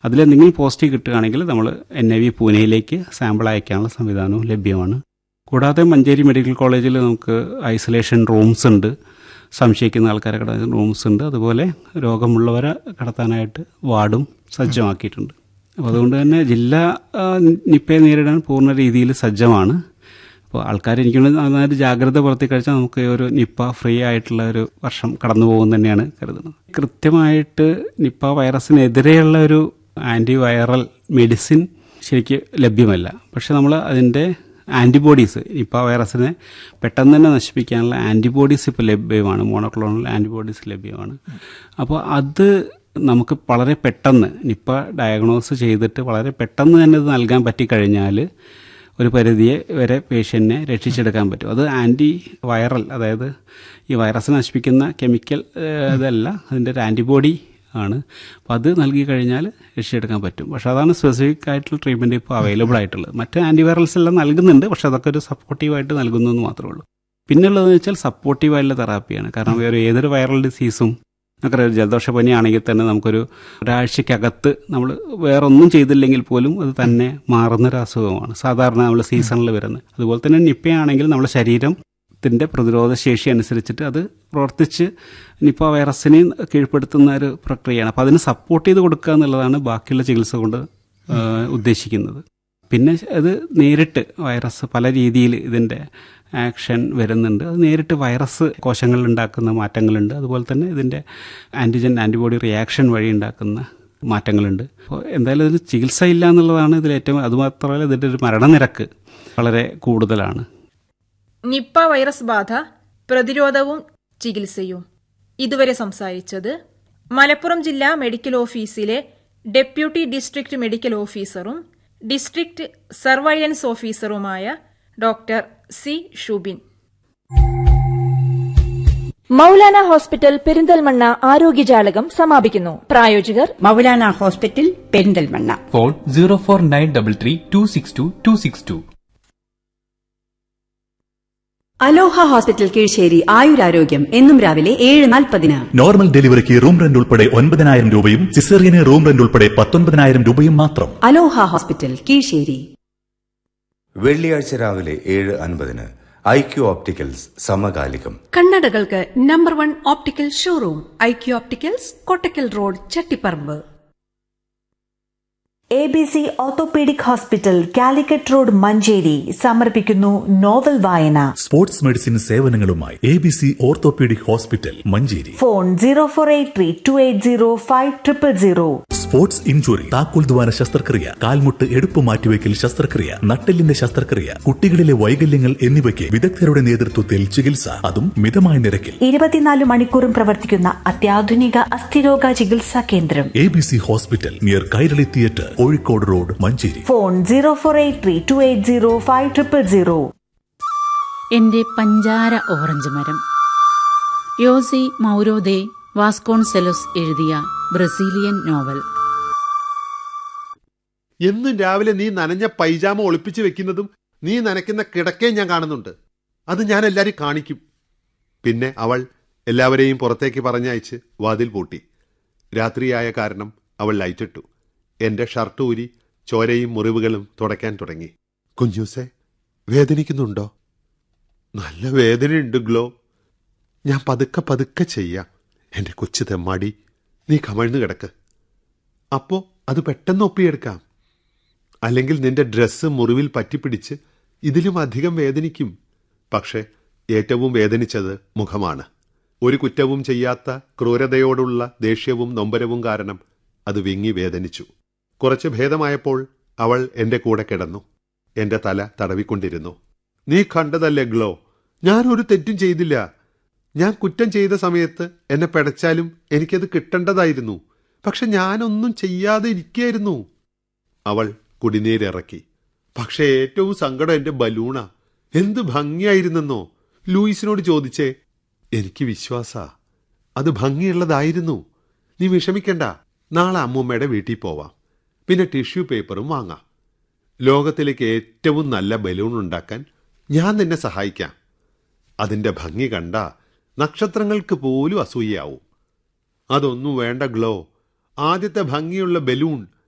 അതിലെന്തെങ്കിലും പോസിറ്റീവ് കിട്ടുകയാണെങ്കിൽ നമ്മൾ എൻ ഐ വി പൂനെയിലേക്ക് സാമ്പിൾ അയക്കാനുള്ള സംവിധാനവും ലഭ്യമാണ് കൂടാതെ മഞ്ചേരി മെഡിക്കൽ കോളേജിൽ നമുക്ക് ഐസൊലേഷൻ റൂംസ് ഉണ്ട് സംശയിക്കുന്ന ആൾക്കാരെ കടത്താൻ റൂംസ് ഉണ്ട് അതുപോലെ രോഗമുള്ളവരെ കടത്താനായിട്ട് വാർഡും സജ്ജമാക്കിയിട്ടുണ്ട് അപ്പോൾ അതുകൊണ്ട് തന്നെ ജില്ല ആ, നിപ്പയെ നേരിടാൻ പൂർണ്ണ രീതിയിൽ സജ്ജമാണ് അപ്പോൾ ആൾക്കാർ എനിക്കുള്ള നന്നായിട്ട് ജാഗ്രത പുലർത്തി കഴിച്ചാൽ നമുക്ക് ഒരു നിപ്പ ഫ്രീ ആയിട്ടുള്ള ഒരു വർഷം കടന്നു പോകും തന്നെയാണ് കരുതുന്നത് കൃത്യമായിട്ട് നിപ്പ വൈറസിനെതിരെയുള്ള ഒരു ആൻറ്റി വൈറൽ മെഡിസിൻ ശരിക്ക് ലഭ്യമല്ല പക്ഷെ നമ്മൾ അതിൻ്റെ ആൻറ്റിബോഡീസ് നിപ്പ വൈറസിനെ പെട്ടെന്ന് തന്നെ നശിപ്പിക്കാനുള്ള ആൻറ്റിബോഡീസ് ഇപ്പോൾ ലഭ്യമാണ് മോണോക്ലോണൽ ആൻറ്റിബോഡീസ് ലഭ്യമാണ് അപ്പോൾ അത് നമുക്ക് വളരെ പെട്ടെന്ന് നിപ്പ ഡയഗ്നോസ് ചെയ്തിട്ട് വളരെ പെട്ടെന്ന് തന്നെ ഇത് നൽകാൻ പറ്റിക്കഴിഞ്ഞാൽ ഒരു പരിധിയെ വരെ പേഷ്യൻറ്റിനെ രക്ഷിച്ചെടുക്കാൻ പറ്റും അത് ആൻറ്റി വൈറൽ അതായത് ഈ വൈറസ് നശിപ്പിക്കുന്ന കെമിക്കൽ ഏഹ്, ഇതല്ല അതിൻ്റെ ഒരു ആൻറ്റിബോഡി ആണ് അപ്പോൾ അത് നൽകി കഴിഞ്ഞാൽ രക്ഷിച്ചെടുക്കാൻ പറ്റും പക്ഷെ അതാണ് സ്പെസിഫിക് ആയിട്ടുള്ള ട്രീറ്റ്മെൻറ്റ് ഇപ്പോൾ അവൈലബിൾ ആയിട്ടുള്ളത് മറ്റ് ആൻറ്റിവൈറൽസ് എല്ലാം നൽകുന്നുണ്ട് പക്ഷെ അതൊക്കെ ഒരു സപ്പോർട്ടീവായിട്ട് നൽകുന്നു എന്ന് മാത്രമേ ഉള്ളൂ പിന്നുള്ളതെന്ന് വെച്ചാൽ സപ്പോർട്ടീവായിട്ടുള്ള തെറാപ്പിയാണ് കാരണം വേറെ ഏതൊരു വൈറൽ ഡിസീസും നമുക്കറിയാം ജലദോഷപ്പനി ആണെങ്കിൽ തന്നെ നമുക്കൊരു ഒരാഴ്ചക്കകത്ത് നമ്മൾ വേറെ ഒന്നും ചെയ്തില്ലെങ്കിൽ പോലും അത് തന്നെ മാറുന്നൊരു അസുഖമാണ് സാധാരണ നമ്മൾ സീസണിൽ വരുന്നത് അതുപോലെ തന്നെ നിപ്പയാണെങ്കിൽ നമ്മുടെ ശരീരത്തിൻ്റെ പ്രതിരോധ ശേഷി അനുസരിച്ചിട്ട് അത് പ്രവർത്തിച്ച് നിപ്പ വൈറസിനെ കീഴ്പ്പെടുത്തുന്ന ഒരു പ്രക്രിയയാണ് അപ്പോൾ അതിന് സപ്പോർട്ട് ചെയ്ത് കൊടുക്കുക എന്നുള്ളതാണ് ബാക്കിയുള്ള ചികിത്സ കൊണ്ട് ആ, ഉദ്ദേശിക്കുന്നത് പിന്നെ അത് നേരിട്ട് വൈറസ് പല രീതിയിൽ ഇതിൻ്റെ ആക്ഷൻ വരുന്നുണ്ട് അത് നേരിട്ട് വൈറസ് കോശങ്ങളിൽ ഉണ്ടാക്കുന്ന മാറ്റങ്ങളുണ്ട് അതുപോലെ തന്നെ ഇതിൻ്റെ ആൻറ്റിജൻ ആൻറ്റിബോഡി റിയാക്ഷൻ വഴി ഉണ്ടാക്കുന്ന മാറ്റങ്ങളുണ്ട് അപ്പോൾ എന്തായാലും ഇതിന് ചികിത്സ ഇല്ല എന്നുള്ളതാണ് ഇതിൽ ഏറ്റവും അതുമാത്രമല്ല ഇതിൻ്റെ ഒരു മരണനിരക്ക് വളരെ കൂടുതലാണ് നിപ്പ വൈറസ് ബാധ പ്രതിരോധവും ചികിത്സയും ഇതുവരെ സംസാരിച്ചത് മലപ്പുറം ജില്ലാ മെഡിക്കൽ ഓഫീസിലെ ഡെപ്യൂട്ടി ഡിസ്ട്രിക്ട് മെഡിക്കൽ ഓഫീസറും ഡിസ്ട്രിക്ട് സർവൈലൻസ് ഓഫീസറുമായ doctor C Shubin Maulana hospital Perinthalmanna ആരോഗ്യജാലകം സമാപിക്കുന്നു പ്രായോജകർ Maulana hospital Perinthalmanna phone zero four nine double three two six two two six two Aloha hospital Keezhissery ആയുരാരോഗ്യം എന്നും രാവിലെ ഏഴ് നാൽപ്പതിന് നോർമൽ ഡെലിവറിക്ക് റൂം റെന്റ് ഉൾപ്പെടെ ഒൻപതിനായിരം രൂപയും സിസേറിയന് റൂം റെന്റ് ഉൾപ്പെടെ പത്തൊൻപതിനായിരം രൂപയും മാത്രം അലോഹ ഹോസ്പിറ്റൽ കീഴ്ശ്ശേരി വെള്ളിയാഴ്ച രാവിലെ ഏഴ് അൻപതിന് ഐ ക്യു ഓപ്റ്റിക്കൽസ് സമകാലികം കണ്ണടകൾക്ക് number one optical showroom I Q opticals Kottakkal road Chattiparamba A B C orthopaedic hospital Calicut road Manjeri സമർപ്പിക്കുന്നു നോവൽ വായന സ്പോർട്സ് മെഡിസിൻ സേവനങ്ങളുമായി A B C orthopaedic hospital Manjeri phone zero four eight three two eight zero five triple zero sports injury താക്കോൽ ദ്വാര ശസ്ത്രക്രിയ കാൽമുട്ട് എടുപ്പ് മാറ്റിവെക്കൽ ശസ്ത്രക്രിയ നട്ടെല്ലിന്റെ ശസ്ത്രക്രിയ കുട്ടികളിലെ വൈകല്യങ്ങൾ എന്നിവയ്ക്ക് വിദഗ്ധരുടെ നേതൃത്വത്തിൽ ചികിത്സ അതും മിതമായ നിരക്കിൽ ഇരുപത്തിനാല് മണിക്കൂറും പ്രവർത്തിക്കുന്ന അത്യാധുനിക അസ്ഥിരോഗ ചികിത്സാ കേന്ദ്രം A B C hospital near Kairali theatre Kozhikode road Manjeri phone zero four eight three two eight zero five triple zero എന്റെ പഞ്ചാര ഓറഞ്ച് മരം യോസി മൗരോദെ വാസ്കോൺസെലോസ് എഴുതിയ ബ്രസീലിയൻ നോവൽ എന്നും രാവിലെ നീ നനഞ്ഞ പൈജാമ ഒളിപ്പിച്ചു വെക്കുന്നതും നീ നനയ്ക്കുന്ന കിടക്കയും ഞാൻ കാണുന്നുണ്ട് അത് ഞാൻ എല്ലാരും കാണിക്കും പിന്നെ അവൾ എല്ലാവരെയും പുറത്തേക്ക് പറഞ്ഞയച്ച് വാതിൽ പൂട്ടി രാത്രിയായ കാരണം അവൾ ലൈറ്റിട്ടു എന്റെ ഷർട്ട് ഊരി ചോരയും മുറിവുകളും തുടയ്ക്കാൻ തുടങ്ങി കുഞ്ഞൂസെ വേദനിക്കുന്നുണ്ടോ നല്ല വേദനയുണ്ട് ഗ്ലോ ഞാൻ പതുക്കെ പതുക്കെ ചെയ്യാം എന്റെ കൊച്ചു തെമ്മാടി നീ കമഴ്ന്നു കിടക്ക് അപ്പോ അത് പെട്ടെന്ന് ഒപ്പിയെടുക്കാം അല്ലെങ്കിൽ നിന്റെ ഡ്രസ്സ് മുറിവിൽ പറ്റിപ്പിടിച്ച് ഇതിലും അധികം വേദനിക്കും പക്ഷേ ഏറ്റവും വേദനിച്ചത് മുഖമാണ് ഒരു കുറ്റവും ചെയ്യാത്ത ക്രൂരതയോടുള്ള ദേഷ്യവും നൊമ്പരവും കാരണം അത് വിങ്ങി വേദനിച്ചു കുറച്ച് ഭേദമായപ്പോൾ അവൾ എന്റെ കൂടെ കിടന്നു എന്റെ തല തടവിക്കൊണ്ടിരുന്നു നീ കണ്ടതല്ലേ ഗ്ലോ ഞാൻ ഒരു തെറ്റും ചെയ്തില്ല ഞാൻ കുറ്റം ചെയ്ത സമയത്ത് എന്നെ പിടച്ചാലും എനിക്കത് കിട്ടേണ്ടതായിരുന്നു പക്ഷെ ഞാനൊന്നും ചെയ്യാതെ ഇരിക്കായിരുന്നു അവൾ കുടിനീരിറക്കി പക്ഷെ ഏറ്റവും സങ്കടം എന്റെ ബലൂണ എന്ത് ഭംഗിയായിരുന്നെന്നോ ലൂയിസിനോട് ചോദിച്ചേ എനിക്ക് വിശ്വാസാ അത് ഭംഗിയുള്ളതായിരുന്നു നീ വിഷമിക്കണ്ട നാളെ അമ്മൂമ്മയുടെ വീട്ടിൽ പോവാം പിന്നെ ടിഷ്യൂ പേപ്പറും വാങ്ങാം ലോകത്തിലേക്ക് ഏറ്റവും നല്ല ബലൂൺ ഉണ്ടാക്കാൻ ഞാൻ നിന്നെ സഹായിക്കാം അതിന്റെ ഭംഗി കണ്ട നക്ഷത്രങ്ങൾക്ക് പോലും അസൂയാവും അതൊന്നും വേണ്ട ഗ്ലോ ആദ്യത്തെ ഭംഗിയുള്ള ബലൂൺ